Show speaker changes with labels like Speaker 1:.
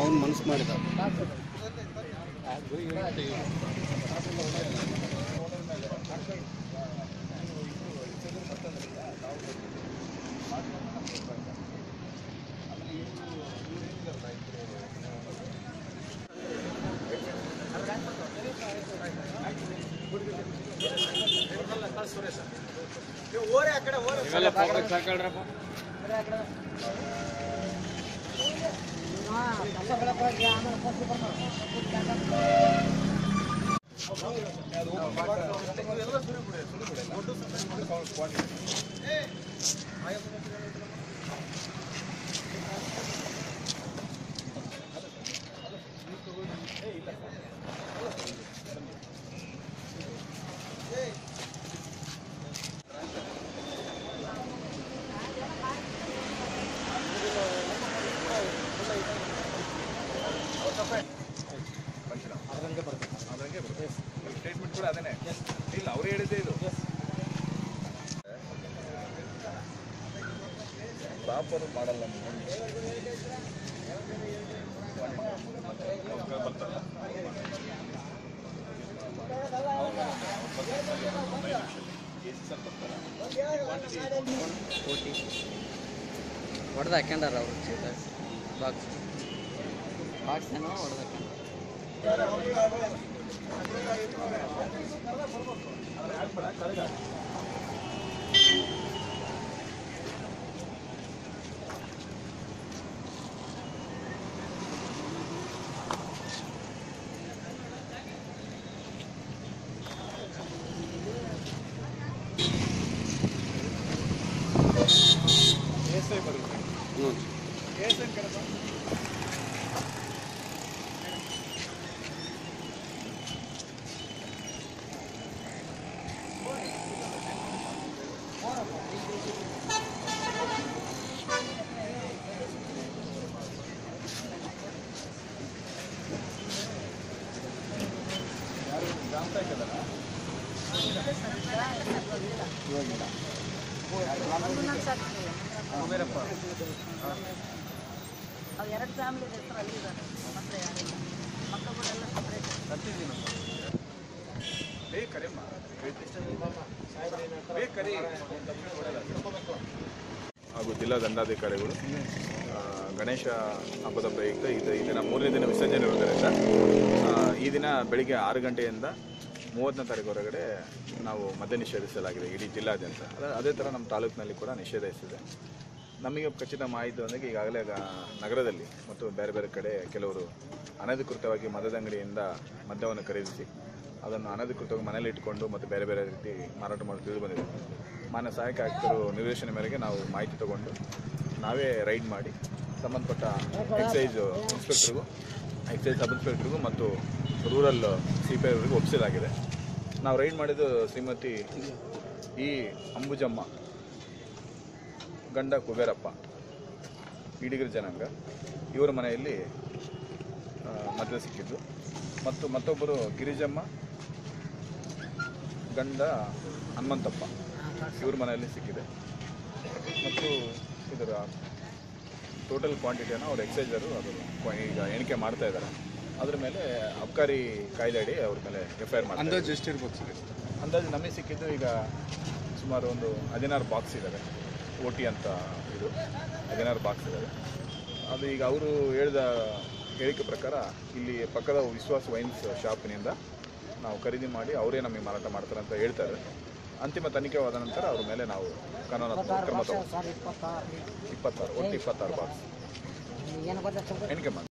Speaker 1: ಅವನು ಮನಸ್ಸು ಮಾಡಿದ
Speaker 2: ಸ್ಟೇಟ್ಮೆಂಟ್ ಕೂಡ ಅದೇನೆ ಇಲ್ಲ ಅವ್ರು ಹೇಳಿದ್ದೆ ಇದು ಪ್ರಾಪರ್ ಮಾಡಲ್ಲ
Speaker 1: ಹೊಡೆದು ಹಾಕ್ಯಂಡಾರ ಅವರು ಚೀಲ ಬಾಕ್ಸ್ ಬಾಕ್ಸ್ ಏನೋ ಹೊಡೆದು ಹಾಕ್ಯಂಡ ಹ್ಞೂ
Speaker 3: ಅವು ಎರಡು ಫ್ಯಾಮಿಲಿ ಹೆಸರು ಅಲ್ಲಿದ್ದಾರೆ ಮತ್ತೆ ಯಾರಿಲ್ಲ ಮಕ್ಕಳುಗಳೆಲ್ಲ ಸಪ್ರೇಟ್
Speaker 2: ಏ ಕರೆಮ್ಮ ಏ ಕರಿ ಹಾಗೂ ಜಿಲ್ಲಾ ದಂಡಾಧಿಕಾರಿಗಳು ಆ, ಗಣೇಶ ಹಬ್ಬದ ಪ್ರಯುಕ್ತ ಇದು ಈ ದಿನ ಮೂರನೇ ದಿನ ವಿಸರ್ಜನೆ ಇರೋದರಿಂದ ಆ, ಈ ದಿನ ಬೆಳಿಗ್ಗೆ ಆರು ಗಂಟೆಯಿಂದ ಮೂವತ್ತನೇ ತಾರೀಕು ಹೊರಗಡೆ ನಾವು ಮದ್ಯ ನಿಷೇಧಿಸಲಾಗಿದೆ ಇಡೀ ಜಿಲ್ಲಾದ್ಯಂತ ಅದ- ಅದೇ ಥರ ನಮ್ಮ ತಾಲೂಕಿನಲ್ಲಿ ಕೂಡ ನಿಷೇಧಿಸಿದೆ ನಮಗೆ ಖಚಿತ ಮಾಹಿತಿ ಬಂದಾಗ ಈಗಾಗಲೇ ಗ- ನಗರದಲ್ಲಿ ಮತ್ತು ಬೇರೆ ಬೇರೆ ಕಡೆ ಕೆಲವರು ಅನಧಿಕೃತವಾಗಿ ಮದದ ಅಂಗಡಿಯಿಂದ ಮದ್ಯವನ್ನು ಖರೀದಿಸಿ ಅದನ್ನು ಅನಧಿಕೃತವಾಗಿ ಮನೇಲಿ ಇಟ್ಕೊಂಡು ಮತ್ತು ಬೇರೆ ಬೇರೆ ರೀತಿ ಮಾರಾಟ ಮಾಡಿ ತಿಳಿದು ಬಂದಿದೆ ಮಾನ್ಯ ಸಹಾಯಕ ಆಯುಕ್ತರು ನಿರ್ದೇಶನ ಮೇರೆಗೆ ನಾವು ಮಾಹಿತಿ ತಗೊಂಡು ನಾವೇ ರೈಡ್ ಮಾಡಿ ಸಂಬಂಧಪಟ್ಟ ಎಕ್ಸೈಸ್ ಇನ್ಸ್ಪೆಕ್ಟರ್ಗೂ ಎಕ್ಸೈಸ್ ಸಬ್ ಇನ್ಸ್ಪೆಕ್ಟರ್ಗೂ ಮತ್ತು ರೂರಲ್ ಸಿ ಪಿ ಅವರಿಗೂ ಒಪ್ಪಿಸಲಾಗಿದೆ ನಾವು ರೈಡ್ ಮಾಡಿದ್ದು ಶ್ರೀಮತಿ ಈ ಅಂಬುಜಮ್ಮ ಗಂಡ ಕುಬೇರಪ್ಪ ಈಡಿಗರ ಜನಾಂಗ ಇವರ ಮನೆಯಲ್ಲಿ ಆ, ಮದ್ಯ ಸಿಕ್ಕಿದ್ದು ಮತ್ತು ಮತ್ತೊಬ್ಬರು ಗಿರಿಜಮ್ಮ ಗಂಡ ಹನುಮಂತಪ್ಪ ಇವ್ರ ಮನೆಯಲ್ಲಿ ಸಿಕ್ಕಿದೆ ಮತ್ತು ಇದರ ಟೋಟಲ್ ಕ್ವಾಂಟಿಟಿಯನ್ನು ಅವ್ರು ಎಕ್ಸೈಸರು ಅದು ಕ್ವ- ಈಗ ಎಣಿಕೆ ಮಾಡ್ತಾ ಇದ್ದಾರೆ ಅದ್ರ ಮೇಲೆ ಅಬ್ಕಾರಿ ಕಾಯ್ದೆ ಅಡಿ ಅವ್ರ ಮೇಲೆ ಎಫ್ ಐ ಆರ್ ಮಾಡ್ತಾರೆ
Speaker 1: ಅಂದಾಜು ಎಷ್ಟಿರ್ಬೋದು ಸರ್
Speaker 2: ಅಂದಾಜು ನಮಗೆ ಸಿಕ್ಕಿದ್ದು ಈಗ ಸುಮಾರು ಒಂದು ಹದಿನಾರು ಬಾಕ್ಸ್ ಇದ್ದಾವೆ ಓ ಟಿ ಅಂತ ಇದು ಹದಿನಾರು ಬಾಕ್ಸ್ ಇದ್ದಾವೆ ಅದು ಈಗ ಅವರು ಹೇಳಿದ ಹೇಳಿಕೆ ಪ್ರಕಾರ ಇಲ್ಲಿ ಪಕ್ಕದ ವಿಶ್ವಾಸ್ ವೈನ್ಸ್ ಶಾಪಿನಿಂದ ನಾವು ಖರೀದಿ ಮಾಡಿ ಅವರೇ ನಮಗೆ ಮಾರಾಟ ಮಾಡ್ತಾರೆ ಅಂತ ಹೇಳ್ತಾರೆ ಅಂತಿಮ ತನಿಖೆವಾದ ನಂತರ ಅವ್ರ ಮೇಲೆ ನಾವು ಕಾನೂನಾತ್ಮಕ ಕ್ರಮ ತಗೊಂಡು ಇಪ್ಪತ್ತಾರು ಒಟ್ಟು ಇಪ್ಪತ್ತಾರು ಬಾಕ್ಸ್ ಎಣಿಕೆ ಮಾಡಿ